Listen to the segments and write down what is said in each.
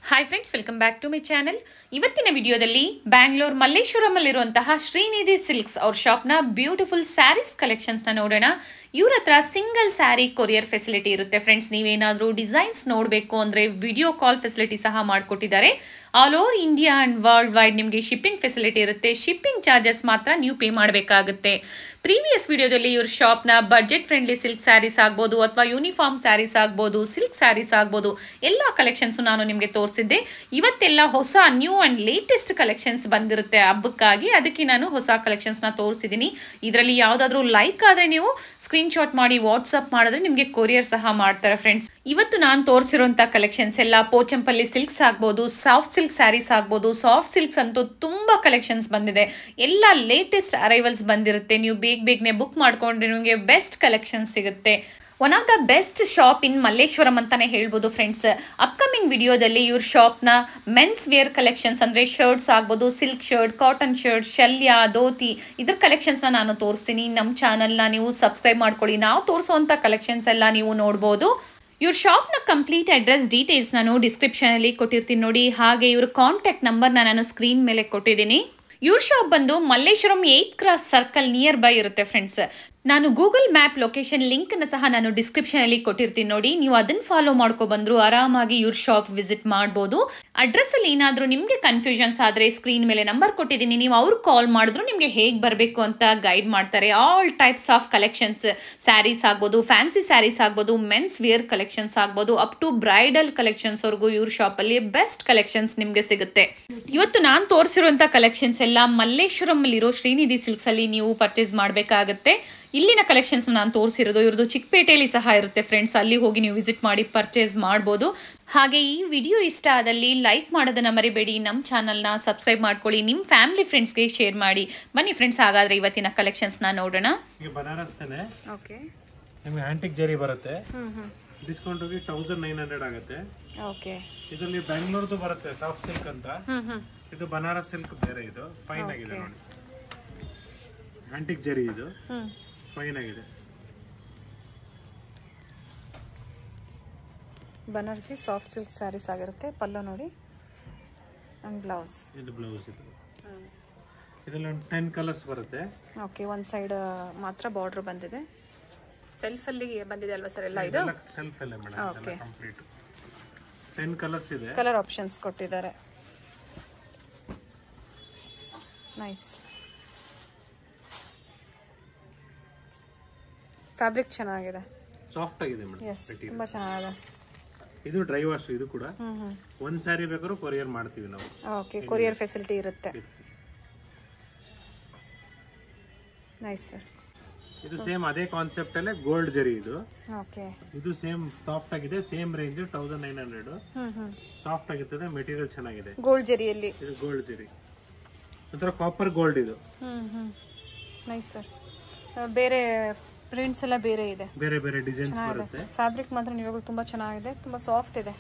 Hi friends welcome back to my channel ಇವತ್ತಿನ ವಿಡಿಯೋದಲ್ಲಿ Bangalore ಮಲ್ಲೇಶ್ವರಮಲ್ಲಿರುವಂತಹ Srinidhi silks ಅವ್ರ ಶಾಪ್ನ ಬ್ಯೂಟಿಫುಲ್ ಸ್ಯಾರೀಸ್ ಕಲೆಕ್ಷನ್ಸ್ನ ನೋಡೋಣ ಇವ್ರ ಹತ್ರ ಸಿಂಗಲ್ ಸ್ಯಾರಿ ಕೊರಿಯರ್ ಫೆಸಿಲಿಟಿ ಇರುತ್ತೆ ಫ್ರೆಂಡ್ಸ್ ನೀವೇನಾದರೂ ಡಿಸೈನ್ಸ್ ನೋಡಬೇಕು ಅಂದರೆ ವಿಡಿಯೋ ಕಾಲ್ ಫೆಸಿಲಿಟಿ ಸಹ ಮಾಡಿಕೊಟ್ಟಿದ್ದಾರೆ all over India and worldwide ನಿಮಗೆ ಶಿಪ್ಪಿಂಗ್ ಫೆಸಿಲಿಟಿ ಇರುತ್ತೆ ಶಿಪ್ಪಿಂಗ್ ಚಾರ್ಜಸ್ ಮಾತ್ರ ನೀವು ಪೇ ಮಾಡಬೇಕಾಗುತ್ತೆ ಪ್ರೀವಿಯಸ್ ವಿಡಿಯೋದಲ್ಲಿ ಇವ್ರ ಶಾಪ್ನ ಬಜೆಟ್ ಫ್ರೆಂಡ್ಲಿ ಸಿಲ್ಕ್ ಸ್ಯಾರೀಸ್ ಆಗ್ಬೋದು ಅಥವಾ ಯೂನಿಫಾರ್ಮ್ ಸ್ಯಾರೀಸ್ ಆಗ್ಬೋದು ಸಿಲ್ಕ್ ಸ್ಯಾರೀಸ್ ಆಗ್ಬೋದು ಎಲ್ಲ ಕಲೆಕ್ಷನ್ಸು ನಾನು ನಿಮಗೆ ತೋರಿಸಿದ್ದೆ ಇವತ್ತೆಲ್ಲ ಹೊಸ ನ್ಯೂ ಆ್ಯಂಡ್ ಲೇಟೆಸ್ಟ್ ಕಲೆಕ್ಷನ್ಸ್ ಬಂದಿರುತ್ತೆ ಹಬ್ಬಕ್ಕಾಗಿ ಅದಕ್ಕೆ ನಾನು ಹೊಸ ಕಲೆಕ್ಷನ್ಸ್ನ ತೋರಿಸಿದ್ದೀನಿ ಇದರಲ್ಲಿ ಯಾವುದಾದ್ರೂ ಲೈಕ್ ಆದರೆ ನೀವು ಸ್ಕ್ರೀನ್ಶಾಟ್ ಮಾಡಿ ವಾಟ್ಸಪ್ ಮಾಡಿದ್ರೆ ನಿಮಗೆ ಕೊರಿಯರ್ ಸಹ ಮಾಡ್ತಾರೆ ಫ್ರೆಂಡ್ಸ್ ಇವತ್ತು ನಾನು ತೋರಿಸಿರುವಂಥ ಕಲೆಕ್ಷನ್ಸ್ ಎಲ್ಲ ಪೋಚಂಪಲ್ಲಿ ಸಿಲ್ಕ್ಸ್ ಆಗ್ಬೋದು ಸಾಫ್ಟ್ ಸಿಲ್ಕ್ ಸ್ಯಾರೀಸ್ ಆಗ್ಬೋದು ಸಾಫ್ಟ್ ಸಿಲ್ಕ್ಸ್ ಅಂತೂ ತುಂಬ ಕಲೆಕ್ಷನ್ಸ್ ಬಂದಿದೆ ಎಲ್ಲ ಲೇಟೆಸ್ಟ್ ಅರೈವಲ್ಸ್ ಬಂದಿರುತ್ತೆ ನೀವು ಬೇಗ ಬೇಗನೆ ಬುಕ್ ಮಾಡ್ಕೊಂಡ್ರೆ ನಿಮಗೆ ಬೆಸ್ಟ್ ಕಲೆಕ್ಷನ್ಸ್ ಸಿಗುತ್ತೆ one of the best shop in Malleshwaram ಅಂತಾನೆ ಹೇಳ್ಬೋದು ಫ್ರೆಂಡ್ಸ್ ಅಪ್ಕಮಿಂಗ್ ವಿಡಿಯೋದಲ್ಲಿ ಇವ್ರ ಶಾಪ್ನ ಮೆನ್ಸ್ ವೇರ್ ಕಲೆಕ್ಷನ್ಸ್ ಅಂದರೆ ಶರ್ಟ್ಸ್ ಆಗ್ಬೋದು ಸಿಲ್ಕ್ ಶರ್ಟ್ ಕಾಟನ್ ಶರ್ಟ್ ಶಲ್ಯ ಧೋತಿ ಇದ್ರ ಕಲೆಕ್ಷನ್ಸ್ನ ನಾನು ತೋರಿಸ್ತೀನಿ ನಮ್ಮ ಚಾನಲ್ನ ನೀವು ಸಬ್ಸ್ಕ್ರೈಬ್ ಮಾಡ್ಕೊಳ್ಳಿ ನಾವು ತೋರಿಸುವಂಥ ಕಲೆಕ್ಷನ್ಸ್ ಎಲ್ಲ ನೀವು ನೋಡ್ಬೋದು ಇವ್ರ ಶಾಪ್ನ ಕಂಪ್ಲೀಟ್ ಅಡ್ರೆಸ್ ಡೀಟೇಲ್ಸ್ ನಾನು ಡಿಸ್ಕ್ರಿಪ್ಷನಲ್ಲಿ ಕೊಟ್ಟಿರ್ತೀನಿ ನೋಡಿ ಹಾಗೆ ಇವ್ರ ಕಾಂಟ್ಯಾಕ್ಟ್ ನಂಬರ್ನ ನಾನು ಸ್ಕ್ರೀನ್ ಮೇಲೆ ಕೊಟ್ಟಿದ್ದೀನಿ ಇವ್ರ ಶಾಪ್ ಬಂದು Malleshwaram eighth cross circle nearby ಇರುತ್ತೆ ಫ್ರೆಂಡ್ಸ್ ನಾನು ಗೂಗಲ್ ಮ್ಯಾಪ್ ಲೊಕೇಶನ್ ಲಿಂಕ್ನ ಸಹ ನಾನು ಡಿಸ್ಕ್ರಿಪ್ಷನಲ್ಲಿ ಕೊಟ್ಟಿರ್ತೀನಿ ನೋಡಿ ನೀವು ಅದನ್ನು ಫಾಲೋ ಮಾಡ್ಕೊ ಬಂದ್ರು ಆರಾಮಾಗಿ ಇವ್ರ ಶಾಪ್ ವಿಸಿಟ್ ಮಾಡ್ಬೋದು ಅಡ್ರೆಸ್ಸಲ್ಲಿ ಏನಾದರೂ ನಿಮಗೆ ಕನ್ಫ್ಯೂಷನ್ಸ್ ಆದರೆ ಸ್ಕ್ರೀನ್ ಮೇಲೆ ನಂಬರ್ ಕೊಟ್ಟಿದ್ದೀನಿ ನೀವು ಅವ್ರು ಕಾಲ್ ಮಾಡಿದ್ರು ನಿಮಗೆ ಹೇಗೆ ಬರಬೇಕು ಅಂತ ಗೈಡ್ ಮಾಡ್ತಾರೆ all types of collections saris ಆಗ್ಬೋದು ಫ್ಯಾನ್ಸಿ ಸ್ಯಾರೀಸ್ ಆಗ್ಬೋದು ಮೆನ್ಸ್ ವೇರ್ ಕಲೆಕ್ಷನ್ಸ್ ಆಗ್ಬೋದು ಅಪ್ ಟು ಬ್ರೈಡಲ್ ಕಲೆಕ್ಷನ್ಸ್ವರೆಗೂ ಇವ್ರ ಶಾಪಲ್ಲಿ ಬೆಸ್ಟ್ ಕಲೆಕ್ಷನ್ಸ್ ನಿಮಗೆ ಸಿಗುತ್ತೆ ಇವತ್ತು ನಾನು ತೋರಿಸಿರುವಂಥ ಕಲೆಕ್ಷನ್ಸ್ ಎಲ್ಲ ಮಲ್ಲೇಶ್ವರಮಲ್ಲಿರೋ ಶ್ರೀನಿಧಿ ಸಿಲ್ಕ್ಸಲ್ಲಿ ನೀವು ಪರ್ಚೇಸ್ ಮಾಡಬೇಕಾಗತ್ತೆ ಇಲ್ಲಿನ ಕಲೆಕ್ಷನ್ಸ್ ನಾನು ತೋರಿಸಿರೋದು ಇವ್ರದ್ದು ಚಿಕ್ಕಪೇಟೆಯಲ್ಲಿ ಸಹ ಇರುತ್ತೆ ಫ್ರೆಂಡ್ಸ್ ಅಲ್ಲಿ ಹೋಗಿ ನೀವು ವಿಸಿಟ್ ಮಾಡಿ ಪರ್ಚೇಸ್ ಮಾಡ್ಬೋದು ಹಾಗೆ ಈ ವಿಡಿಯೋ ಇಷ್ಟ ಆದಲ್ಲಿ ಲೈಕ್ ಮಾಡೋದನ್ನ ಮರಿಬೇಡಿ ನಮ್ಮ ಚಾನಲ್ನ ಸಬ್ಸ್ಕ್ರೈಬ್ ಮಾಡ್ಕೊಳ್ಳಿ ನಿಮ್ಮ ಫ್ಯಾಮಿಲಿ ಫ್ರೆಂಡ್ಸ್ಗೆ ಶೇರ್ ಮಾಡಿ ಬನ್ನಿ ಫ್ರೆಂಡ್ಸ್ ಹಾಗಾದರೆ ಇವತ್ತಿನ ಕಲೆಕ್ಷನ್ಸ್ನ ನೋಡೋಣ ಈಗ ಬನಾರಸ್ ತಾನೆ ಓಕೆ ನಿಮಗೆ ಆಂಟಿಕ್ ಜರಿ ಬರುತ್ತೆ ಹ್ಞೂ ಹ್ಞೂ ಡಿಸ್ಕೌಂಟ್ ಹೋಗಿ ತೌಸಂಡ್ ನೈನ್ ಹಂಡ್ರೆಡ್ ಆಗುತ್ತೆ ಓಕೆ ಇದರಲ್ಲಿ ಬೆಂಗಳೂರ್ದು ಬರುತ್ತೆ ಸಾಫ್ಟ್ ಸಿಲ್ಕ್ ಅಂತ ಹ್ಞೂ ಹ್ಞೂ ಇದು ಬನಾರಸ್ ಸಿಲ್ಕ್ ಬೇರೆ ಇದು ಫೈನ್ ಆಗಿದೆ ನೋಡಿ ಆಂಟಿಕ್ ಜರಿ ಇದು ಹ್ಞೂ ಫೈನ್ ಆಗಿದೆ ಬನಾರಸಿ ಸಾಫ್ಟ್ ಸಿಲ್ಕ್ ಸ್ಯಾರೀಸ್ ಆಗಿರುತ್ತೆ ಪಲ್ಲು ನೋಡಿ ಆ್ಯಂಡ್ ಬ್ಲೌಸ್ ಇದು ಬ್ಲೌಸ್ ಇದು ಇದರಲ್ಲಿ ಒಂದು ಟೆನ್ ಕಲರ್ಸ್ ಬರುತ್ತೆ ಓಕೆ ಒಂದು ಸೈಡ್ ಮಾತ್ರ ಬಾರ್ಡ್ರ್ ಬಂದಿದೆ ಸೆಲ್ಫಲ್ಲಿ ಬಂದಿದೆ ಅಲ್ವಾ ಸರ್ ಎಲ್ಲ ಇದು ಸೆಲ್ಫ್ ಅಲ್ಲೇ ಮೇಡಮ್ ಕಂಪ್ಲೀಟ್ ಟೆನ್ ಕಲರ್ಸ್ ಇದೆ ಕಲರ್ ಆಪ್ಷನ್ಸ್ ಕೊಟ್ಟಿದ್ದಾರೆ ನೈಸ್ ಫ್ಯಾಬ್ರಿಕ್ ಚೆನ್ನಾಗಿದೆ ಸಾಫ್ಟ್ ಆಗಿದೆ ಮೇಡಮ್ ಎಸ್ ತುಂಬ ಚೆನ್ನಾಗಿದೆ ಇದು ಡ್ರೈ ವಾಶ್ ಇದು ಕೂಡ ಹ್ಞೂ ಹ್ಞೂ ಒಂದ್ ಸ್ಯಾರಿ ಬೇಕಾದ್ರೂ ಕೊರಿಯರ್ ಮಾಡ್ತೀವಿ ನಾವು ಓಕೆ ಕೊರಿಯರ್ ಫೆಸಿಲಿಟಿ ಇರುತ್ತೆ ನೈಸ್ ಸರ್ ಇದು ಸೇಮ್ ಅದೇ ಕಾನ್ಸೆಪ್ಟ್ ಅಲ್ಲೇ ಗೋಲ್ಡ್ ಜರಿ ಇದು ಓಕೆ ಇದು ಸೇಮ್ ಸಾಫ್ಟ್ ಆಗಿದೆ same range thousand nine hundred ಹ್ಞೂ ಹ್ಞೂ ಸಾಫ್ಟ್ ಆಗಿರ್ತದೆ ಮೆಟೀರಿಯಲ್ ಚೆನ್ನಾಗಿದೆ ಗೋಲ್ಡ್ ಜರಿಯಲ್ಲಿ ಇದು ಗೋಲ್ಡ್ ಜರಿ ಒಂಥರ ಕಾಪರ್ ಗೋಲ್ಡ್ ಇದು ಹ್ಞೂ ಹ್ಞೂ ನೈಸ್ ಸರ್ ಬೇರೆ ಪ್ರಿಂಟ್ಸ್ ಎಲ್ಲ ಬೇರೆ ಇದೆ ಬೇರೆ ಬೇರೆ ಡಿಸೈನ್ಸ್ ಬರುತ್ತೆ ಫ್ಯಾಬ್ರಿಕ್ ಮಾತ್ರ ನಿಜವಾಗ್ಲೂ ತುಂಬ ಚೆನ್ನಾಗಿದೆ ತುಂಬ ಸಾಫ್ಟ್ ಇದೆ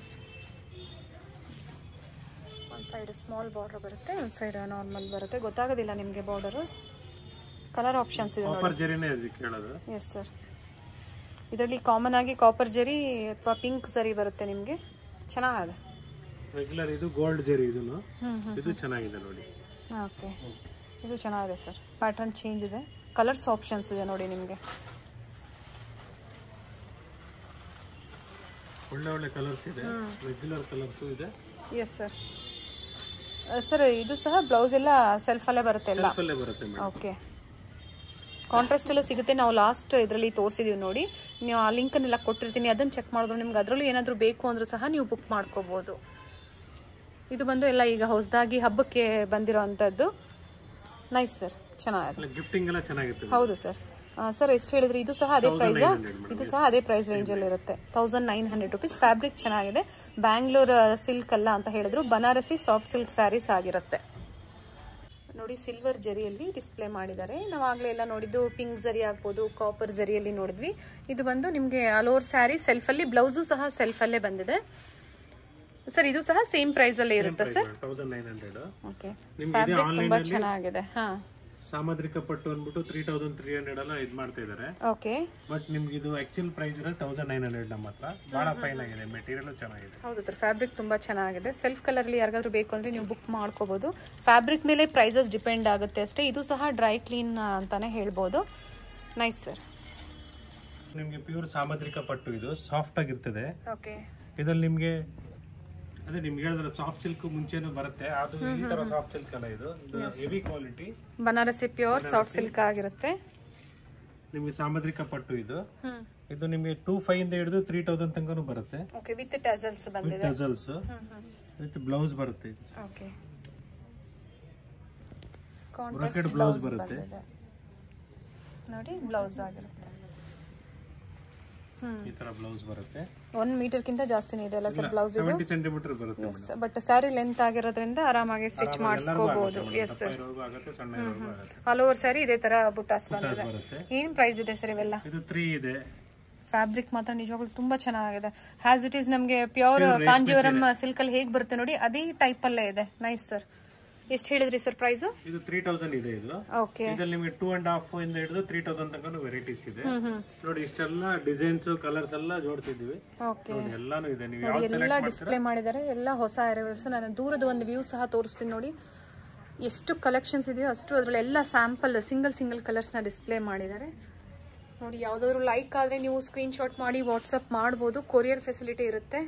ಒಂದು ಸೈಡ್ ಸ್ಮಾಲ್ ಬಾರ್ಡರ್ ಬರುತ್ತೆ ಒಂದು ಸೈಡ್ ನಾರ್ಮಲ್ ಬರುತ್ತೆ ಗೊತ್ತಾಗೋದಿಲ್ಲ ನಿಮಗೆ ಬಾರ್ಡರು ಕಲರ್ ಆಪ್ಷನ್ಸ್ ಇದೆ ನೋಡಿ ಕಾಪರ್ ಜರಿನೇ ಅದಕ್ಕೆ ಹೇಳೋದು ಎಸ್ ಸರ್ ಇದರಲ್ಲಿ ಕಾಮನ್ ಆಗಿ ಕಾಪರ್ ಜರಿ ಅಥವಾ ಪಿಂಕ್ ಸರಿ ಬರುತ್ತೆ ನಿಮಗೆ ಚೆನ್ನಾಗಿದೆ ರೆಗ್ಯುಲರ್ ಇದು ಗೋಲ್ಡ್ ಜರಿ ಇದನ್ನು ಹ್ಞೂ ಹ್ಞೂ ಇದು ಚೆನ್ನಾಗಿದೆ ನೋಡಿ ಓಕೆ ಇದು ಚೆನ್ನಾಗಿದೆ ಸರ್ ಪ್ಯಾಟರ್ನ್ ಚೇಂಜ್ ಇದೆ ಕಲರ್ಸ್ ಆಪ್ಷನ್ಸ್ ಇದೆ ನೋಡಿ ನಿಮಗೆ ಒಳ್ಳೆ ಒಳ್ಳೆ ಕಲರ್ಸ್ ಇದೆ ರೆಗ್ಯುಲರ್ ಕಲರ್ಸ್ ಇದೆ ಎಸ್ ಸರ್ ಸರ್ ಇದು ಸಹ ಬ್ಲೌಸ್ ಎಲ್ಲ ಸೆಲ್ಫಲ್ಲೇ ಬರುತ್ತೆ ಎಲ್ಲ ಅಲ್ಲೇ ಬರುತ್ತೆ ಮೇಡಮ್ ಓಕೆ ಕಾಂಟ್ರಾಸ್ಟ್ ಎಲ್ಲ ಸಿಗುತ್ತೆ ನಾವು ಲಾಸ್ಟ್ ಇದರಲ್ಲಿ ತೋರಿಸಿದೀವಿ ನೋಡಿ ನೀವು ಆ ಲಿಂಕನ್ನೆಲ್ಲ ಕೊಟ್ಟಿರ್ತೀನಿ ಅದನ್ನು ಚೆಕ್ ಮಾಡಿದ್ರು ನಿಮ್ಗೆ ಅದರಲ್ಲೂ ಏನಾದರೂ ಬೇಕು ಅಂದರೂ ಸಹ ನೀವು ಬುಕ್ ಮಾಡ್ಕೋಬೋದು ಇದು ಬಂದು ಎಲ್ಲ ಈಗ ಹೊಸದಾಗಿ ಹಬ್ಬಕ್ಕೆ ಬಂದಿರೋ ಅಂಥದ್ದು ನೈಸ್ ಸರ್ ಚೆನ್ನಾಗಿದೆ ಗಿಫ್ಟಿಂಗ್ ಎಲ್ಲ ಚೆನ್ನಾಗಿರ್ತದೆ ಹೌದು ಸರ್ ಸರ್ ಎಷ್ಟು ಹೇಳಿದ್ರಿ ಇದು ಸಹ ಅದೇ ಪ್ರೈಸಾ ಇದು ಸಹ ಅದೇ ಪ್ರೈಸ್ ರೇಂಜಲ್ಲಿ ಇರುತ್ತೆ thousand nine hundred rupees fabric ಚೆನ್ನಾಗಿದೆ ಬ್ಯಾಂಗ್ಳೂರ್ ಸಿಲ್ಕ್ ಅಲ್ಲ ಅಂತ ಹೇಳಿದ್ರು ಬನಾರಸಿ ಸಾಫ್ಟ್ ಸಿಲ್ಕ್ ಸ್ಯಾರೀಸ್ ಆಗಿರುತ್ತೆ ನೋಡಿ ಸಿಲ್ವರ್ ಜರಿಯಲ್ಲಿ ಡಿಸ್ಪ್ಲೇ ಮಾಡಿದ್ದಾರೆ ನಾವು ಆಗಲೇ ಎಲ್ಲ ನೋಡಿದ್ದು ಪಿಂಕ್ ಜರಿ ಆಗ್ಬೋದು ಕಾಪರ್ ಜರಿಯಲ್ಲಿ ನೋಡಿದ್ವಿ ಇದು ಬಂದು ನಿಮಗೆ ಆಲ್ ಓವರ್ ಸ್ಯಾರಿ ಸೆಲ್ಫಲ್ಲಿ ಬ್ಲೌಸು ಸಹ ಸೆಲ್ಫಲ್ಲೇ ಬಂದಿದೆ ಸರ್ ಇದು ಸಹ ಸೇಮ್ ಪ್ರೈಸಲ್ಲೇ ಇರುತ್ತೆ sir thousand nine hundred okay ನಿಮ್ಗೆ ಫ್ಯಾಬ್ರಿಕ್ ಆನ್ಲೈನ್ ತುಂಬಾ ಅಲ್ಲಿ ಚೆನ್ನಾಗಿದೆ ಹಾಂ ಸಾಮುದ್ರಿಕ ಪಟ್ಟು ಅಂದ್ಬಿಟ್ಟು ತ್ರೀ ತೌಸಂಡ್ ತ್ರೀ ಹಂಡ್ರೆಡ್ ಎಲ್ಲ ಇದು ಮಾಡ್ತಾ ಇದ್ದಾರೆ ಓಕೆ ಬಟ್ ನಿಮ್ಗೆ ಇದು ಆಕ್ಚುಲ್ ಪ್ರೈಸ್ ಇರೋದು ತೌಸಂಡ್ ನೈನ್ ಹಂಡ್ರೆಡ್ ನಮ್ಮ ಹತ್ರ ಬಹಳ ಫೈನ್ ಆಗಿದೆ ಮೆಟೀರಿಯಲ್ ಚೆನ್ನಾಗಿದೆ ಹೌದು ಸರ್ ಫ್ಯಾಬ್ರಿಕ್ ತುಂಬ ಚೆನ್ನಾಗಿದೆ ಸೆಲ್ಫ್ ಕಲರ್ಲಿ ಯಾರಿಗಾದ್ರೂ ಬೇಕು ಅಂದರೆ ನೀವು ಬುಕ್ ಮಾಡ್ಕೋಬೋದು ಫ್ಯಾಬ್ರಿಕ್ ಮೇಲೆ ಪ್ರೈಸಸ್ ಡಿಪೆಂಡ್ ಆಗುತ್ತೆ ಅಷ್ಟೇ ಇದು ಸಹ ಡ್ರೈ ಕ್ಲೀನ್ ಅಂತಾನೆ ಹೇಳ್ಬೋದು ನೈಸ್ ಸರ್ ನಿಮ್ಗೆ ಪ್ಯೂರ್ ಸಾಮುದ್ರಿಕ ಪಟ್ಟು ಇದು ಸಾಫ್ಟ್ ಆಗಿರ್ತದೆ ಓಕೆ ಇದ್ರಲ್ಲಿ ನಿಮ್ಗೆ ಅದೇ ನಿಮ್ಗೆ ಹೇಳಿದ್ರೆ ಸಾಫ್ಟ್ ಸಿಲ್ಕ್ ಮುಂಚೆನೂ ಬರುತ್ತೆ ಅದು ಈ ತರ ಸಾಫ್ಟ್ ಸಿಲ್ಕ್ ಅಲ್ಲ ಇದು heavy quality Banarasi pure soft silk ಆಗಿರುತ್ತೆ ನಿಮ್ಗೆ ಸಾಮುದ್ರಿಕ ಪಟ್ಟು ಇದು ಹ್ಮ್ ಇದು ನಿಮ್ಗೆ ಟೂ ಫೈವ್ ಇಂದ ಹಿಡಿದು ತ್ರೀ ತೌಸಂಡ್ ತನಕನೂ ಬರುತ್ತೆ ಓಕೆ ವಿತ್ ಟಸಲ್ಸ್ ವಿತ್ ಬಂದಿದೆ tassels hmm hmm with blouse ಬರುತ್ತೆ ಓಕೆ Brocade blouse ಬರುತ್ತೆ. ನೋಡಿ ಬ್ಲೌಸ್ ಆಗಿರುತ್ತೆ ಹ್ಮ್ ಈ ತರ ಬ್ಲೌಸ್ ಬರುತ್ತೆ ಒನ್ ಮೀಟರ್ಗಿಂತ ಜಾಸ್ತಿನೇ ಇದೆ ಅಲ್ಲ ಸರ್ ಬ್ಲೌಸ್ ಇದು ಸೆವೆಂಟಿ ಸೆಂಟಿಮೀಟರ್ ಬರುತ್ತೆ ಎಸ್ ಬಟ್ ಸ್ಯಾರಿ ಲೆಂತ್ ಆಗಿರೋದ್ರಿಂದ ಆರಾಮಾಗಿ ಸ್ಟಿಚ್ ಮಾಡಿಸ್ಕೋಬಹುದು ಎಸ್ ಸರ್ ಇರೋರ್ಗೂ ಆಗುತ್ತೆ ಸಣ್ಣ ಇರೋರ್ಗೂ ಆಗುತ್ತೆ ಆಲ್ ಓವರ್ ಸ್ಯಾರಿ ಇದೇ ತರ ಬುಟ್ಟಾಸ್ Butas ಬಂದಿದೆ ಬರುತ್ತೆ ಏನ್ ಪ್ರೈಸ್ ಇದೆ ಸರ್ ಇವೆಲ್ಲ ಇದು ತ್ರೀ ಇದೆ ಫ್ಯಾಬ್ರಿಕ್ ಮಾತ್ರ ನಿಜವಾಗ್ಲೂ ತುಂಬಾ ಚೆನ್ನಾಗಿದೆ ಹ್ಯಾಸ್ ಇಟ್ ಈಸ್ ನಮಗೆ ಪ್ಯೂರ್ ಕಾಂಜೀವರಂ ಸಿಲ್ಕ್ ಅಲ್ಲಿ ಹೇಗ್ ಬರುತ್ತೆ ನೋಡಿ ಅದೇ ಟೈಪ್ ಅಲ್ಲೇ ಇದೆ ನೈಸ್ ಸರ್ ಎಷ್ಟು ಹೇಳಿದ್ರಿ ಸರ್ ಪ್ರೈಸ್ ಇದು ತ್ರೀ ತೌಸಂಡ್ ಇದೆ ಇದು ಓಕೆ ಇದ್ರಲ್ಲಿ ನಿಮಗೆ ಟೂ ಅಂಡ್ ಹಾಫ್ ಇಂದ ಹಿಡಿದು ತ್ರೀ ತೌಸಂಡ್ ತನಕ ವೆರೈಟೀಸ್ ಇದೆ ನೋಡಿ ಇಷ್ಟೆಲ್ಲ ಡಿಸೈನ್ಸ್ ಕಲರ್ಸ್ ಎಲ್ಲ ಜೋಡಿಸಿದ್ವಿ ಓಕೆ ನೋಡಿ ಎಲ್ಲಾನು ಇದೆ ನೀವು ನೋಡಿ ಯಾವ್ದು ಎಲ್ಲ ಡಿಸ್ಪ್ಲೇ ಮಾಡಿದ್ದಾರೆ ಎಲ್ಲ ಹೊಸ ಅರೈವಲ್ಸ್ ನಾನು ದೂರದ ಒಂದು ವ್ಯೂ ಸಹ ತೋರಿಸ್ತೀನಿ ನೋಡಿ ಎಷ್ಟು ಕಲೆಕ್ಷನ್ಸ್ ಇದೆಯೋ ಅಷ್ಟು ಅದರಲ್ಲಿ ಎಲ್ಲ ಸ್ಯಾಂಪಲ್ ಸಿಂಗಲ್ ಸಿಂಗಲ್ ಕಲರ್ಸ್ನ ಡಿಸ್ಪ್ಲೇ ಮಾಡಿದ್ದಾರೆ ನೋಡಿ ಯಾವುದಾದ್ರು ಲೈಕ್ ಆದರೆ ನೀವು ಸ್ಕ್ರೀನ್ಶಾಟ್ ಮಾಡಿ ವಾಟ್ಸಪ್ ಮಾಡ್ಬೋದು ಕೊರಿಯರ್ ಫೆಸಿಲಿಟಿ ಇರುತ್ತೆ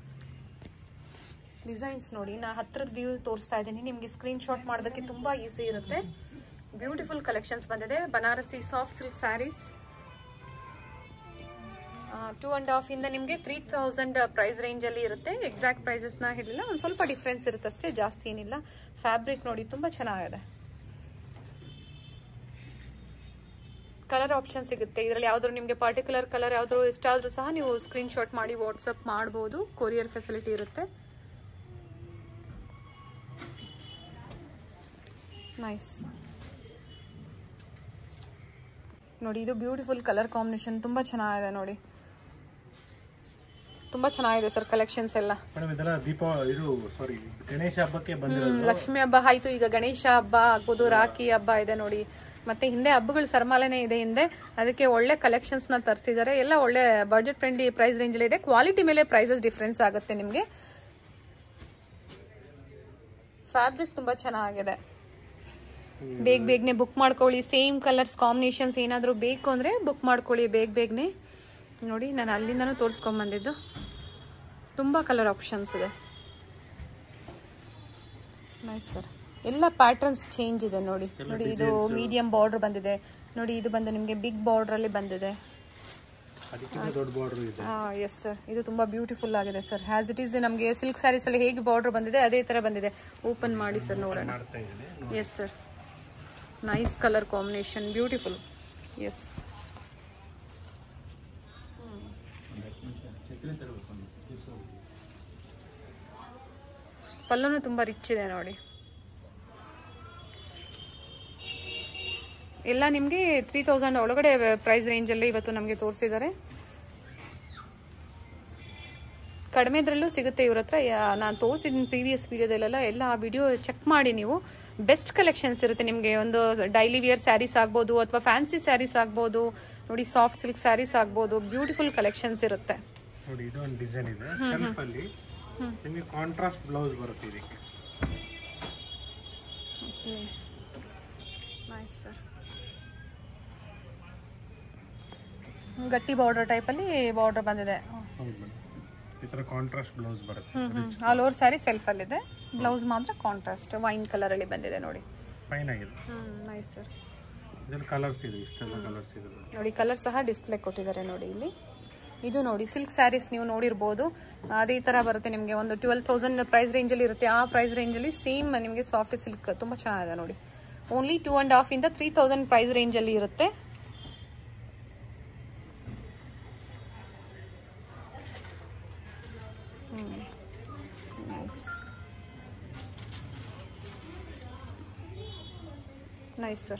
ಡಿಸೈನ್ಸ್ ನೋಡಿ ನಾ ಹತ್ರದ ವ್ಯೂ ತೋರಿಸ್ತಾ ಇದ್ದೀನಿ ನಿಮಗೆ ಸ್ಕ್ರೀನ್ಶಾಟ್ ಮಾಡೋದಕ್ಕೆ ತುಂಬ ಈಸಿ ಇರುತ್ತೆ ಬ್ಯೂಟಿಫುಲ್ ಕಲೆಕ್ಷನ್ಸ್ ಬಂದಿದೆ Banarasi soft silk saris two and half ಇಂದ ನಿಮಗೆ ತ್ರೀ ತೌಸಂಡ್ ಪ್ರೈಸ್ ರೇಂಜಲ್ಲಿ ಇರುತ್ತೆ ಎಕ್ಸಾಕ್ಟ್ ಪ್ರೈಸಸ್ನ ಹೇಳಿಲ್ಲ ಒಂದು ಸ್ವಲ್ಪ ಡಿಫ್ರೆನ್ಸ್ ಇರುತ್ತೆ ಅಷ್ಟೇ ಜಾಸ್ತಿ ಏನಿಲ್ಲ ಫ್ಯಾಬ್ರಿಕ್ ನೋಡಿ ತುಂಬ ಚೆನ್ನಾಗಿದೆ ಕಲರ್ ಆಪ್ಷನ್ ಸಿಗುತ್ತೆ ಇದರಲ್ಲಿ ಯಾವ್ದಾದ್ರು ನಿಮಗೆ ಪರ್ಟಿಕ್ಯುಲರ್ ಕಲರ್ ಯಾವ್ದಾದ್ರು ಇಷ್ಟ ಆದ್ರೂ ಸಹ ನೀವು ಸ್ಕ್ರೀನ್ಶಾಟ್ ಮಾಡಿ ವಾಟ್ಸಪ್ ಮಾಡ್ಬೋದು ಕೊರಿಯರ್ ಫೆಸಿಲಿಟಿ ಇರುತ್ತೆ ನೈಸ್ ನೋಡಿ ಇದು ಬ್ಯೂಟಿಫುಲ್ ಕಲರ್ ಕಾಂಬಿನೇಷನ್ ತುಂಬ ಚೆನ್ನಾಗಿದೆ ನೋಡಿ ತುಂಬ ಚೆನ್ನಾಗಿದೆ ಸರ್ ಕಲೆಕ್ಷನ್ಸ್ ಎಲ್ಲ ಮೇಡಮ್ ಇದೆಲ್ಲ ದೀಪಾವಳಿ ಇದು ಸಾರಿ ಗಣೇಶ ಹಬ್ಬಕ್ಕೆ ಹ್ಮ್, ಬಂದಿರೋದು ಲಕ್ಷ್ಮಿ ಹಬ್ಬ ಆಯ್ತು ಈಗ ಗಣೇಶ ಹಬ್ಬ ಆಗ್ಬೋದು ರಾಖಿ ಹಬ್ಬ ಇದೆ ನೋಡಿ ಮತ್ತೆ ಹಿಂದೆ ಹಬ್ಬಗಳ ಸರಮಾಲೆನೇ ಇದೆ ಹಿಂದೆ ಅದಕ್ಕೆ ಒಳ್ಳೆ ಕಲೆಕ್ಷನ್ಸ್ ನ ತರಿಸಿದ್ದಾರೆ ಎಲ್ಲ ಒಳ್ಳೆ ಬಜೆಟ್ ಫ್ರೆಂಡ್ಲಿ ಪ್ರೈಸ್ ರೇಂಜ್ ಇದೆ ಕ್ವಾಲಿಟಿ ಮೇಲೆ ಪ್ರೈಸಸ್ ಡಿಫ್ರೆನ್ಸ್ ಆಗುತ್ತೆ ನಿಮಗೆ ಫ್ಯಾಬ್ರಿಕ್ ತುಂಬಾ ಚೆನ್ನಾಗಿದೆ ಬೇಗ ಬೇಗನೆ ಬುಕ್ ಮಾಡ್ಕೊಳ್ಳಿ ಸೇಮ್ ಕಲರ್ಸ್ ಕಾಂಬಿನೇಷನ್ಸ್ ಏನಾದರೂ ಬೇಕು ಅಂದರೆ ಬುಕ್ ಮಾಡ್ಕೊಳ್ಳಿ ಬೇಗ ಬೇಗನೆ ನೋಡಿ ನಾನು ಅಲ್ಲಿಂದನೂ ತೋರಿಸ್ಕೊಂಬಂದಿದ್ದು ತುಂಬ ಕಲರ್ ಆಪ್ಷನ್ಸ್ ಇದೆ ನೈಸ್ ಸರ್ ಎಲ್ಲ ಪ್ಯಾಟರ್ನ್ಸ್ ಚೇಂಜ್ ಇದೆ ನೋಡಿ ನೋಡಿ ಇದು ಮೀಡಿಯಂ ಬಾರ್ಡರ್ ಬಂದಿದೆ ನೋಡಿ ಇದು ಬಂದು ನಿಮಗೆ ಬಿಗ್ ಬಾರ್ಡ್ರಲ್ಲಿ ಬಂದಿದೆ ಅದಕ್ಕಿಂತ ದೊಡ್ಡ ಬಾರ್ಡರ್ ಇದೆ ಎಸ್ ಸರ್ ಇದು ತುಂಬ ಬ್ಯೂಟಿಫುಲ್ ಆಗಿದೆ ಸರ್ ಹ್ಯಾಸ್ ಇಟ್ ಈಸ್ ನಮಗೆ ಸಿಲ್ಕ್ ಸ್ಯಾರೀಸ್ ಅಲ್ಲಿ ಹೇಗೆ ಬಾರ್ಡರ್ ಬಂದಿದೆ ಅದೇ ಥರ ಬಂದಿದೆ ಓಪನ್ ಮಾಡಿ ಸರ್ ನೋಡೋಣ ಮಾಡ್ತಾ ಇದ್ದೀನಿ yes sir nice colour combination beautiful yes ಪಲ್ಲುನು ತುಂಬ ರಿಚ್ ಇದೆ ನೋಡಿ ಎಲ್ಲ ನಿಮಗೆ ತ್ರೀ ತೌಸಂಡ್ ಒಳಗಡೆ ಪ್ರೈಸ್ ರೇಂಜಲ್ಲಿ ಇವತ್ತು ನಮಗೆ ತೋರಿಸಿದ್ದಾರೆ ಕಡಿಮೆದ್ರಲ್ಲೂ ಸಿಗುತ್ತೆ ಇವ್ರ ಹತ್ರ ನಾನು ತೋರಿಸಿದ್ದೀನಿ ಪ್ರೀವಿಯಸ್ ವಿಡಿಯೋದಲ್ಲೆಲ್ಲ ಎಲ್ಲ ಆ ವಿಡಿಯೋ ಚೆಕ್ ಮಾಡಿ ನೀವು ಬೆಸ್ಟ್ ಕಲೆಕ್ಷನ್ಸ್ ಇರುತ್ತೆ ನಿಮಗೆ ಒಂದು ಡೈಲಿ ವಿಯರ್ ಸ್ಯಾರೀಸ್ ಆಗ್ಬೋದು ಅಥವಾ ಫ್ಯಾನ್ಸಿ ಸ್ಯಾರೀಸ್ ಆಗ್ಬೋದು ನೋಡಿ ಸಾಫ್ಟ್ ಸಿಲ್ಕ್ ಸ್ಯಾರೀಸ್ ಆಗ್ಬೋದು ಬ್ಯೂಟಿಫುಲ್ ಕಲೆಕ್ಷನ್ಸ್ ಇರುತ್ತೆ ನೋಡಿ ಇದು ಒಂದು ಡಿಸೈನ್ ಇದೆ ಸೆಲ್ಫ್ ಅಲ್ಲಿ ನಿಮಗೆ ಕಾಂಟ್ರಾಸ್ಟ್ ಬ್ಲೌಸ್ ಬರುತ್ತೆ ಇದಕ್ಕೆ ನೈಸ್ ಸರ್ ಗಟ್ಟಿ ಬಾರ್ಡರ್ ಟೈಪಲ್ಲಿ ಬಾರ್ಡರ್ ಬಂದಿದೆ ಹೌದು ಮೇಡಮ್ ಈ ತರ ಕಾಂಟ್ರಾಸ್ಟ್ ಬ್ಲೌಸ್ ಬರುತ್ತೆ ಆಲ್ ಓವರ್ ಸ್ಯಾರಿ ಸೆಲ್ಫಲ್ಲಿದೆ ಬ್ಲೌಸ್ ಮಾತ್ರ ಕಾಂಟ್ರಾಸ್ಟ್ ವೈನ್ ಕಲರಲ್ಲಿ ಬಂದಿದೆ ನೋಡಿ ಫೈನ್ ಆಗಿದೆ ನೈಸ್ ಸರ್ ಇದ್ರಲ್ಲಿ ಕಲರ್ಸ್ ಇದೆ ಇಷ್ಟೆಲ್ಲ ಕಲರ್ಸ್ ಇದೆ ನೋಡಿ ಕಲರ್ ಸಹ ಡಿಸ್ಪ್ಲೇ ಕೊಟ್ಟಿದ್ದಾರೆ ನೋಡಿ ಇಲ್ಲಿ ಇದು ನೋಡಿ ಸಿಲ್ಕ್ ಸ್ಯಾರೀಸ್ ನೀವು ನೋಡಿರ್ಬೋದು ಅದೇ ಥರ ಬರುತ್ತೆ ನಿಮಗೆ ಒಂದು ಟ್ವೆಲ್ ತೌಸಂಡ್ ಪ್ರೈಸ್ ರೇಂಜಲ್ಲಿ ಇರುತ್ತೆ ಆ ಪ್ರೈಸ್ ರೇಂಜಲ್ಲಿ ಸೇಮ್ ನಿಮಗೆ ಸಾಫ್ಟ್ ಸಿಲ್ಕ್ ತುಂಬ ಚೆನ್ನಾಗಿದೆ ನೋಡಿ ಓನ್ಲಿ ಟೂ ಆ್ಯಂಡ್ ಹಾಫ್ ಇಂದ ತ್ರೀ ತೌಸಂಡ್ ಪ್ರೈಸ್ ರೇಂಜಲ್ಲಿ ಇರುತ್ತೆ nice nice sir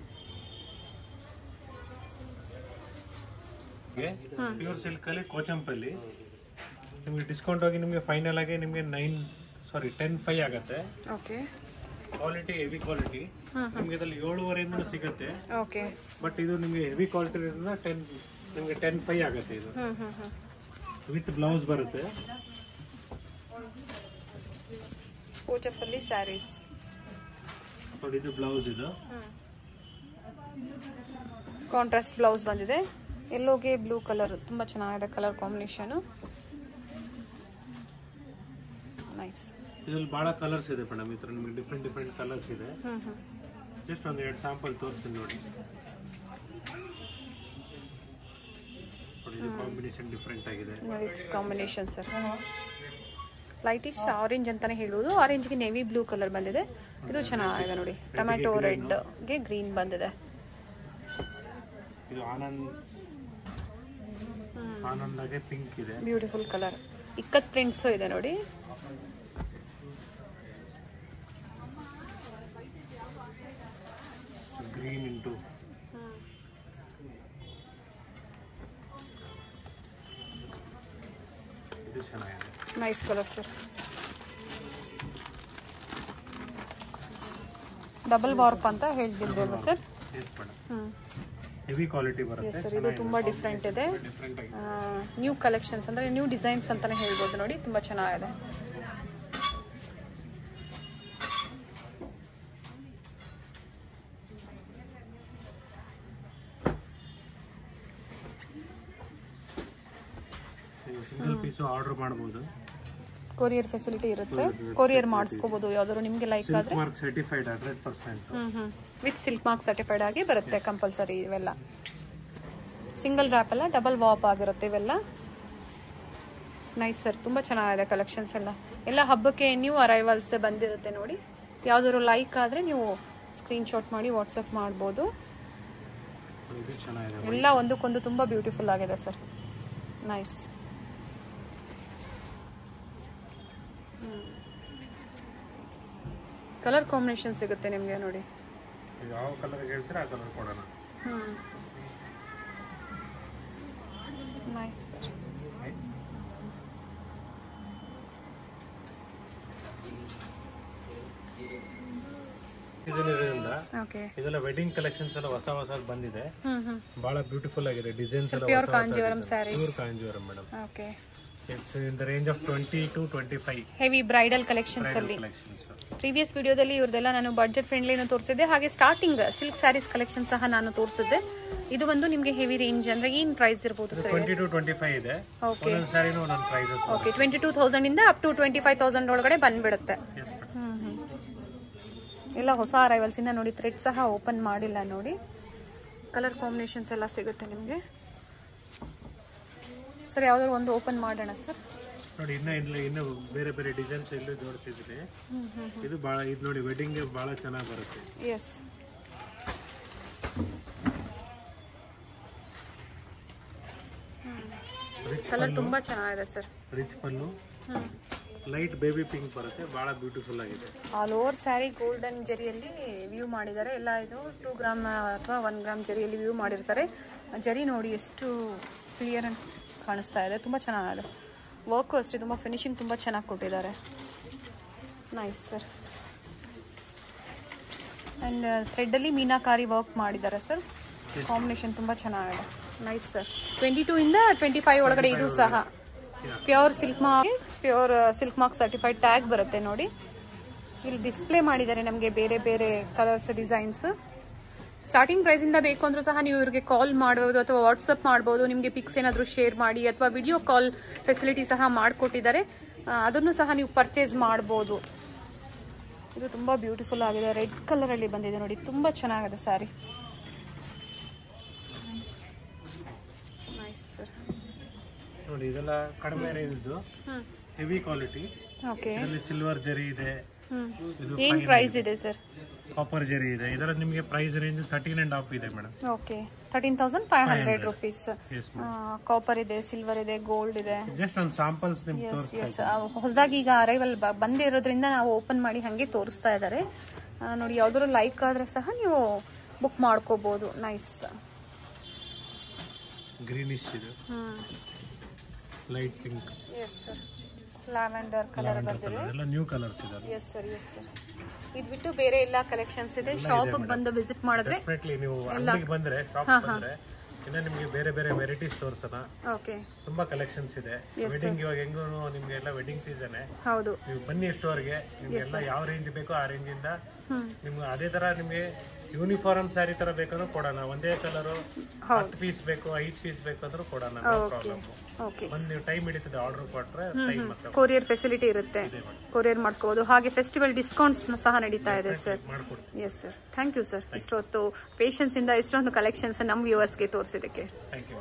pure silk ಅಲ್ಲಿ ಕೋಚಂಪಲ್ಲಿ ನಿಮಗೆ ಡಿಸ್ಕೌಂಟ್ ಹೋಗಿ ನಿಮಗೆ ಫೈನಲ್ ಆಗಿ ನಿಮಗೆ ನೈನ್ ಸಾರಿ ಟೆನ್ ಫೈವ್ ಆಗುತ್ತೆ ಓಕೆ ಕ್ವಾಲಿಟಿ ಹೆವಿ ಕ್ವಾಲಿಟಿ ನಿಮ್ಗೆ ಇದ್ರಲ್ಲಿ ಏಳುವರೆಯಿಂದ ಸಿಗುತ್ತೆ ಓಕೆ ಬಟ್ ಇದು ನಿಮಗೆ ಹೆವಿ ಕ್ವಾಲಿಟಿ ಇರೋದ್ರಿಂದ ಟೆನ್ ನಿಮಗೆ ಟೆನ್ ಫೈ ಆಗುತ್ತೆ ಇದು ಹ್ಞೂ ಹ್ಞೂ ಹ್ಞೂ ವಿತ್ ಬ್ಲೌಸ್ ಬರುತ್ತೆ ಪೂಜಪಲ್ಲಿ ಸ್ಯಾರೀಸ್ ನೋಡಿ ಇದು ಬ್ಲೌಸ್ ಇದು ಕಾಂಟ್ರಾಸ್ಟ್ ಬ್ಲೌಸ್ ಬಂದಿದೆ ಎಲ್ಲೋಗೆ ಬ್ಲೂ ಕಲರ್ ತುಂಬ ಚೆನ್ನಾಗಿದೆ ಕಲರ್ ಕಾಂಬಿನೇಷನು ನೈಸ್ ಇದ್ರಲ್ಲಿ ಬಹಳ ಕಲರ್ಸ್ ಇದೆ ಮೇಡಮ್ ಈ ತರ ನಿಮಗೆ ಡಿಫ್ರೆಂಟ್ ಡಿಫ್ರೆಂಟ್ ಕಲರ್ಸ್ ಇದೆ ಹ್ಞೂ ಹ್ಞೂ ಜಸ್ಟ್ ಒಂದು ಎರಡು ಸ್ಯಾಂಪಲ್ ತೋರಿಸ್ತೀನಿ ನೋಡಿ ನೋಡಿ ಇದು ಕಾಂಬಿನೇಷನ್ ಡಿಫ್ರೆಂಟ್ ಆಗಿದೆ nice combination sir lightish orange ಅಂತಾನೆ ಹೇಳುವುದು ಆರೆಂಜ್ಗೆ ನೇವಿ ಬ್ಲೂ ಕಲರ್ ಬಂದಿದೆ ಇದು ಚೆನ್ನಾಗಿದೆ ನೋಡಿ ಟೊಮ್ಯಾಟೊ ರೆಡ್ಗೆ ಗ್ರೀನ್ ಬಂದಿದೆ ಇದು ಆನಂದ್ ಆನಂದಾಗೆ ಪಿಂಕ್ ಇದೆ ಬ್ಯೂಟಿಫುಲ್ ಕಲರ್ ಇಕ್ಕತ್ ಪ್ರಿಂಟ್ಸು ಇದೆ ನೋಡಿ ಗ್ರೀನ್ ಇಂಟು ಇದು ಚೆನ್ನಾಗಿದೆ nice colour sir double warp ಅಂತ ಹೇಳ್ತಿದ್ರಲ್ವ ಸರ್ ಎಸ್ ಮೇಡಮ್ ಹ್ಞೂ ಹೆವಿ ಕ್ವಾಲಿಟಿ ಎಸ್ ಬರುತ್ತೆ ಸರ್ ಇದು ತುಂಬ ಡಿಫ್ರೆಂಟ್ ಇದೆ ಡಿಫ್ರೆಂಟ್ ಆಗಿ ನ್ಯೂ ಕಲೆಕ್ಷನ್ಸ್ ಅಂದರೆ ನ್ಯೂ ಡಿಸೈನ್ಸ್ ಅಂತಾನೆ ಹೇಳ್ಬೋದು ನೋಡಿ ತುಂಬ ಚೆನ್ನಾಗಿದೆ ನೀವು ಸಿಂಗಲ್ ಪೀಸು ಆರ್ಡರ್ ಮಾಡ್ಬೋದು ಕೊರಿಯರ್ ಫೆಸಿಲಿಟಿ ಇರುತ್ತೆ ಕೊರಿಯರ್ ಮಾಡಿಸ್ಕೋಬೋದು ಯಾವ್ದಾದ್ರು ನಿಮಗೆ ಲೈಕ್ ಸಿಲ್ಕ್ ಆದರೆ ಮಾರ್ಕ್ ಸರ್ಟಿಫೈಡ್ ಹಂಡ್ರೆಡ್ ಪರ್ಸೆಂಟ್ ಹ್ಞೂ ಹ್ಞೂ ವಿತ್ ಸಿಲ್ಕ್ ಮಾರ್ಕ್ ಸರ್ಟಿಫೈಡ್ ಆಗಿ ಬರುತ್ತೆ ಕಂಪಲ್ಸರಿ ಇವೆಲ್ಲ ಸಿಂಗಲ್ ರ್ಯಾಪ್ ಎಲ್ಲ ಡಬಲ್ ವಾಪ್ ಆಗಿರುತ್ತೆ ಇವೆಲ್ಲ ನೈಸ್ ಸರ್ ತುಂಬ ಚೆನ್ನಾಗಿದೆ ಕಲೆಕ್ಷನ್ಸ್ ಎಲ್ಲ ಎಲ್ಲ ಹಬ್ಬಕ್ಕೆ ನ್ಯೂ ಅರೈವಲ್ಸ್ ಬಂದಿರುತ್ತೆ ನೋಡಿ ಯಾವ್ದಾದ್ರು ಲೈಕ್ ಆದರೆ ನೀವು ಸ್ಕ್ರೀನ್ಶಾಟ್ ಮಾಡಿ ವಾಟ್ಸಪ್ ಮಾಡ್ಬೋದು ಇದು ಚೆನ್ನಾಗಿದೆ ಎಲ್ಲ ಒಂದಕ್ಕೊಂದು ತುಂಬ ಬ್ಯೂಟಿಫುಲ್ ಆಗಿದೆ ಸರ್ ನೈಸ್ ಕಲರ್ ಕಾಂಬಿನೇಷನ್ ಸಿಗುತ್ತೆ ನಿಮಗೆ ನೋಡಿ ಇದು ಯಾವ ಕಲರ್ ಹೇಳ್ತೀರಾ ಆ ಕಲರ್ ಕೊಡೋಣ ಹ್ಞೂ ನೈಸ್ ಸರ್ ಸೀಸನ್ ಇರೋದ್ರಿಂದ ಓಕೆ ಇದೆಲ್ಲ ವೆಡ್ಡಿಂಗ್ ಕಲೆಕ್ಷನ್ಸ್ ಎಲ್ಲ ಹೊಸ ಹೊಸ ಬಂದಿದೆ ಹ್ಞೂ ಹ್ಞೂ ಬಹಳ ಬ್ಯೂಟಿಫುಲ್ ಆಗಿದೆ ಡಿಸೈನ್ಸ್ ಎಲ್ಲ pure Kanjeevaram saris pure Kanjeevaram madam okay it's in the range of twenty to twenty five heavy bridal collections ಅಲ್ಲಿ ಕಲೆಕ್ಷನ್ಸ್ ಪ್ರೀವಿಯಸ್ ವಿಡಿಯೋದಲ್ಲಿ ಇವ್ರದೆಲ್ಲ ನಾನು ಬಡ್ಜೆಟ್ ಫ್ರೆಂಡ್ಲಿನೂ ತೋರಿಸಿದ್ದೆ ಹಾಗೆ ಸ್ಟಾರ್ಟಿಂಗ್ ಸಿಲ್ಕ್ ಸ್ಯಾರೀಸ್ ಕಲೆಕ್ಷನ್ ಸಹ ನಾನು ತೋರಿಸಿದ್ದೆ ಇದು ಬಂದು ನಿಮಗೆ ಹೆವಿ ರೇಂಜ್ ಅಂದ್ರೆ ಏನ್ ಪ್ರೈಸ್ ಇರ್ಬೋದು sir twenty to twenty five ಇದೆ ಓಕೆ ಒಂದೊಂದು ಸ್ಯಾರಿನೂ ಒಂದೊಂದು prices okay twenty two thousand ಇಂದ up to twenty five thousand ಒಳಗಡೆ ಬಂದ್ಬಿಡುತ್ತೆ ಎಸ್ ಮೇಡಮ್ ಹ್ಮ್ ಹ್ಮ್. ಎಲ್ಲ ಹೊಸ ಅರೈವಲ್ಸ್ ಇನ್ನ ನೋಡಿ ಥ್ರೆಡ್ ಸಹ ಓಪನ್ ಮಾಡಿಲ್ಲ ನೋಡಿ ಕಲರ್ ಕಾಂಬಿನೇಷನ್ಸ್ ಎಲ್ಲ ಸಿಗುತ್ತೆ ನಿಮಗೆ ಸರ್ ಯಾವ್ದಾದ್ರು ಒಂದು ಓಪನ್ ಮಾಡೋಣ ಸರ್ ನೋಡಿ ಇನ್ನ ಇಲ್ಲ ಇನ್ನು ಬೇರೆ ಬೇರೆ ಡಿಸೈನ್ಸ್ ಇಲ್ಲೂ ಜೋಡಿಸಿದ್ದೀನಿ ಇದು ಬಹಳ ಇದು ನೋಡಿ ವೆಡ್ಡಿಂಗ್ ಬಹಳ ಚೆನ್ನಾಗಿ ಬರುತ್ತೆ ಎಸ್ ರಿಚ್ ಕಲರ್ ತುಂಬಾ ಚೆನ್ನಾಗಿದೆ sir rich pallu light baby pink ಬರುತ್ತೆ ಬಹಳ ಬ್ಯೂಟಿಫುಲ್ ಆಗಿದೆ ಆಲ್ ಓವರ್ ಸ್ಯಾರಿ ಗೋಲ್ಡನ್ ಜರಿಯಲ್ಲಿ ವ್ಯೂ ಮಾಡಿದ್ದಾರೆ ಎಲ್ಲ ಇದು ಟೂ ಗ್ರಾಮ್ ಅಥವಾ ಒನ್ ಗ್ರಾಮ್ ಜರಿಯಲ್ಲಿ ವ್ಯೂ ಮಾಡಿರ್ತಾರೆ ಜರಿ ನೋಡಿ ಎಷ್ಟು ಕ್ಲಿಯರ್ ಕಾಣಿಸ್ತಾ ಇದೆ ತುಂಬ ಚೆನ್ನಾಗಿದೆ ವರ್ಕು ಅಷ್ಟೇ ತುಂಬ ಫಿನಿಶಿಂಗ್ ತುಂಬ ಚೆನ್ನಾಗಿ ಕೊಟ್ಟಿದ್ದಾರೆ ನೈಸ್ ಸರ್ ಆ್ಯಂಡ್ ಥ್ರೆಡ್ಡಲ್ಲಿ ಮೀನಾಕಾರಿ ವರ್ಕ್ ಮಾಡಿದ್ದಾರೆ ಸರ್ ಕಾಂಬಿನೇಷನ್ ತುಂಬ ಚೆನ್ನಾಗಿದೆ ನೈಸ್ ಸರ್ ಟ್ವೆಂಟಿ ಟೂ ಇಂದ ಟ್ವೆಂಟಿ ಫೈವ್ ಒಳಗಡೆ ಇದು ಸಹ pure silk mark pure silk mark certified tag ಬರುತ್ತೆ ನೋಡಿ ಇಲ್ಲಿ ಡಿಸ್ಪ್ಲೇ ಮಾಡಿದ್ದಾರೆ ನಮಗೆ ಬೇರೆ ಬೇರೆ ಕಲರ್ಸ್ ಡಿಸೈನ್ಸ್ ಸ್ಟಾರ್ಟಿಂಗ್ ಪ್ರೈಸಿಂದ ಬೇಕು ಅಂದ್ರೂ ಸಹ ನೀವು ಇವ್ರಿಗೆ ಕಾಲ್ ಮಾಡ್ಬೋದು ಅಥವಾ ವಾಟ್ಸಪ್ ಮಾಡ್ಬೋದು ನಿಮಗೆ ಪಿಕ್ಸ್ ಏನಾದರೂ ಶೇರ್ ಮಾಡಿ ಅಥವಾ ವಿಡಿಯೋ ಕಾಲ್ ಫೆಸಿಲಿಟಿ ಸಹ ಮಾಡಿಕೊಟ್ಟಿದ್ದಾರೆ ಅದನ್ನು ಸಹ ನೀವು ಪರ್ಚೇಸ್ ಮಾಡ್ಬೋದು ಇದು ತುಂಬ ಬ್ಯೂಟಿಫುಲ್ ಆಗಿದೆ ರೆಡ್ ಕಲರಲ್ಲಿ ಬಂದಿದೆ ನೋಡಿ ತುಂಬ ಚೆನ್ನಾಗಿದೆ ಸ್ಯಾರಿ ನೈಸ್ ಸರ್ ನೋಡಿ ಇದೆಲ್ಲ ಕಡಿಮೆ ರೇಂಜ್ದು ಹ್ಞೂ ಹೆವಿ ಕ್ವಾಲಿಟಿ ಓಕೆ ಇದರಲ್ಲಿ ಸಿಲ್ವರ್ ಜರಿ ಇದೆ ಹ್ಞೂ ಇದು ಏನು ಪ್ರೈಸ್ ಇದೆ ಸರ್ ಕಾಪರ್ ಜರಿ ಇದೆ ಇದರ ನಿಮಗೆ price range thirteen and half ಇದೆ madam okay thirteen thousand five hundred rupees yes copper ಇದೆ ಸಿಲ್ವರ್ ಇದೆ ಗೋಲ್ಡ್ ಇದೆ ಜಸ್ಟ್ ಒಂದು ಸಾಂಪಲ್ಸ್ ನಿಮ್ಗೆ ಎಸ್ ತೋರಿಸ್ತಾ ಎಸ್ ಹೊಸದಾಗಿ ಈಗ ಅರೈವಲ್ ಬಂದಿರೋದ್ರಿಂದ ನಾವು ಓಪನ್ ಮಾಡಿ ಹಾಗೆ ತೋರಿಸ್ತಾ ಇದ್ದಾರೆ ಆ, ನೋಡಿ ಯಾವ್ದಾದ್ರು ಲೈಕ್ ಆದ್ರೆ ಸಹ ನೀವು ಬುಕ್ ಮಾಡ್ಕೋಬಹುದು ನೈಸ್ ಗ್ರೀನಿಶ್ ಇದು hmm light pink yes sir lavender colour ಬಂದಿದೆ ಎಲ್ಲ ನ್ಯೂ ಕಲರ್ಸ್ ಇದೆ ಎಸ್ ಸರ್ ಎಸ್ ಸರ್ ಇದು ಬಿಟ್ಟು ಬೇರೆ ಎಲ್ಲ ಕಲೆಕ್ಷನ್ಸ್ ಇದೆ ಶಾಪಿಗೆ ಬಂದು ವಿಸಿಟ್ ಮಾಡಿದ್ರೆ ಡೆಫಿನೆಟ್ಲಿ ನೀವು ಅಂಗಡಿಗೆ ಬಂದ್ರೆ ಶಾಪ್ ಬಂದ್ರೆ ಇನ್ನ ನಿಮಗೆ ಬೇರೆ ಬೇರೆ ವೆರೈಟೀಸ್ ತೋರ್ಸೋಣ ಓಕೆ ತುಂಬಾ ಕಲೆಕ್ಷನ್ಸ್ ಇದೆ ವೆಡ್ಡಿಂಗ್ ಇವಾಗ ಹೆಂಗೂ ನಿಮ್ಗೆ ಎಲ್ಲ ವೆಡ್ಡಿಂಗ್ ಸೀಸನ್ ಹೌದು ನೀವು ಬನ್ನಿ ಸ್ಟೋರ್ಗೆ ನಿಮ್ಗೆಲ್ಲ ಯಾವ ರೇಂಜ್ ಬೇಕೋ ಆ ರೇಂಜ್ ಇಂದ ನಿಮ್ಗೆ ಅದೇ ತರ ನಿಮ್ಗೆ ಯೂನಿಫಾರ್ಮ್ ಸ್ಯಾರಿ ತರ ಬೇಕಂದ್ರೂ ಕೊಡೋಣ ಒಂದೇ ಕಲರ್ ಹತ್ತು ಪೀಸ್ ಬೇಕು ಐದ್ ಪೀಸ್ ಬೇಕಂದ್ರೂ ಕೊಡೋಣ ಪ್ರಾಬ್ಲಮ್ ಓಕೆ ಬಂದ್ ನೀವು ಟೈಮ್ ಹಿಡಿತದೆ ಆರ್ಡರ್ ಕೊಟ್ರೆ ಟೈಮ್ ಮತ್ತೆ ಕೊರಿಯರ್ ಫೆಸಿಲಿಟಿ ಇರುತ್ತೆ ಕೊರಿಯರ್ ಮಾಡಿಸ್ಕೋಬೋದು ಹಾಗೆ ಫೆಸ್ಟಿವಲ್ ಡಿಸ್ಕೌಂಟ್ಸ್ ಸಹ ನಡೀತಾ ಇದೆ ಸರ್ ಮಾಡ್ಕೊಡ್ತೀವಿ yes sir thank you sir ಇಷ್ಟೊತ್ತು ಪೇಷನ್ಸ್ ಇಂದ ಇಷ್ಟೊಂದು ಕಲೆಕ್ಷನ್ಸ್ ನಮ್ಮ ವ್ಯೂವರ್ಸ್ಗೆ ತೋರಿಸಿದ್ದಕ್ಕೆ ಥ್ಯಾಂಕ್ ಯು